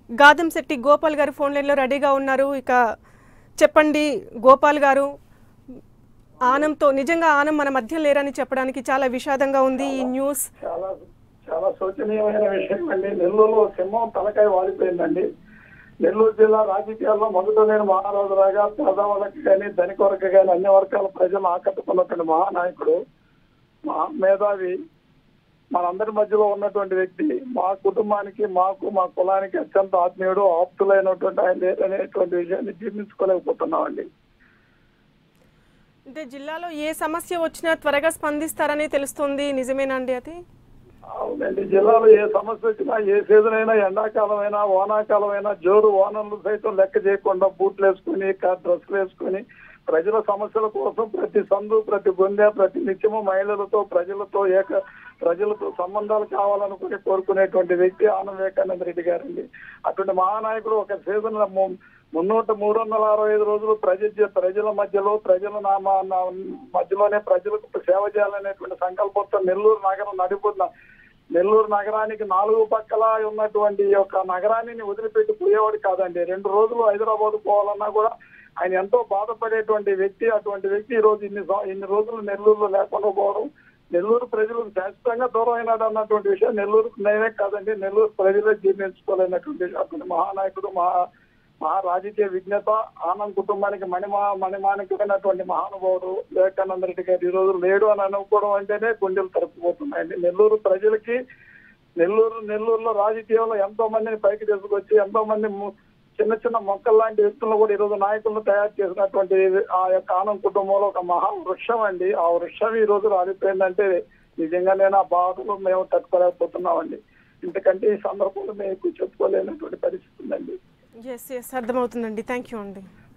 గాదంశెట్టి గోపాల్ గారు ఫోన్ లైన్లో రెడీగా ఉన్నారు ఇక చెప్పండి గోపాల్ గారు ఆనంతో నిజంగా ఆనం మన మధ్య లేరని చెప్పడానికి చాలా విషాదంగా ఉంది ఈ న్యూస్ చాలా చాలా శోచనీయమైన విషయం అండి నెల్లూరులో సింహం తలకాయ వాడిపోయిందండి నెల్లూరు జిల్లా రాజకీయాల్లో మొదట నేను మహారాజులాగా పేదవాళ్ళకి కానీ ధనిక వర్గ కానీ అన్ని వర్గాల ప్రజలు ఆకట్టుకున్నటువంటి మహానాయకుడు మహా మేధావి మనందరి మధ్యలో ఉన్నటువంటి వ్యక్తి మా కుటుంబానికి మాకు మా కులానికి అత్యంత ఆత్మీయుడు ఆప్తులైనటువంటి ఆయన లేదనేటువంటి విషయాన్ని జీర్ణించుకోలేకపోతున్నామండి అంటే జిల్లాలో ఏ సమస్య వచ్చినా త్వరగా స్పందిస్తారని తెలుస్తుంది నిజమేనండి అది అవునండి జిల్లాలో ఏ సమస్య వచ్చినా ఏ సీజన్ అయినా ఎండాకాలం అయినా వానాకాలం అయినా జోరు వానలు సైతం లెక్క చేయకుండా బూట్లు వేసుకుని కా- డ్రెస్సులు వేసుకుని ప్రజల సమస్యల కోసం ప్రతి సందు ప్రతి గుండె ప్రతి నిత్యము మహిళలతో ప్రజలతో ఏక ప్రజలతో సంబంధాలు కావాలనుకుని కోరుకునేటువంటి వ్యక్తి ఆనం వివేకానంద రెడ్డి గారండి అటువంటి మహానాయకుడు ఒక సీజన్ మున్నూట మూడు వందల అరవై ఐదు రోజులు ప్రజ ప్రజల మధ్యలో ప్రజల నామ నా- మధ్యలోనే ప్రజలకు సేవ చేయాలనేటువంటి సంకల్పంతో నెల్లూరు నగరం నడిపోతున్న నెల్లూరు నగరానికి నాలుగు పక్కల ఉన్నటువంటి ఈ యొక్క నగరాన్ని వదిలిపెట్టి పోయేవాడు కాదండి రెండు రోజులు హైదరాబాద్ పోవాలన్నా కూడా ఆయన ఎంతో బాధపడేటువంటి వ్యక్తి అటువంటి వ్యక్తి ఈ రోజు ఇన్ని సం- ఇన్ని రోజులు నెల్లూరులో లేకుండా పోవడం నెల్లూరు ప్రజలకు శాశ్వతంగా దూరం అయినాడు అన్నటువంటి విషయం నెల్లూరు నేనే కాదండి నెల్లూరు ప్రజలే జీర్ణించుకోలేనటువంటి విషయం. అటువంటి మహానాయకుడు మహా మహా రాజకీయ విజ్ఞత ఆనంద్ కుటుంబానికి మణిమా మణిమానికమైనటువంటి మహానుభావుడు వివేకానంద రెడ్డి గారు ఈ రోజు లేడు అని అనుకోవడం అంటేనే గుండెలు తరుపుపోతున్నాయండి నెల్లూరు ప్రజలకి నెల్లూరు నెల్లూరులో రాజకీయంలో ఎంతో మందిని పైకి తీసుకొచ్చి ఎంతో మంది ము- చిన్న చిన్న మొక్కలు లాంటి వ్యక్తులను కూడా ఈరోజు నాయకులను తయారు చేసినటువంటి ఆ యొక్క ఆనంద్ కుటుంబంలో ఒక మహా వృక్షం అండి ఆ వృక్షం ఈ రోజు రాలిపోయిందంటే నిజంగా నేను ఆ బాధలు మేము తట్టుకోలేకపోతున్నామండి ఇంతకంటే ఈ సందర్భంలో మేము ఎక్కువ చెప్పుకోలేనటువంటి పరిస్థితి ఉందండి ఎస్ ఎస్ అర్థమవుతుందండి థ్యాంక్ యూ అండి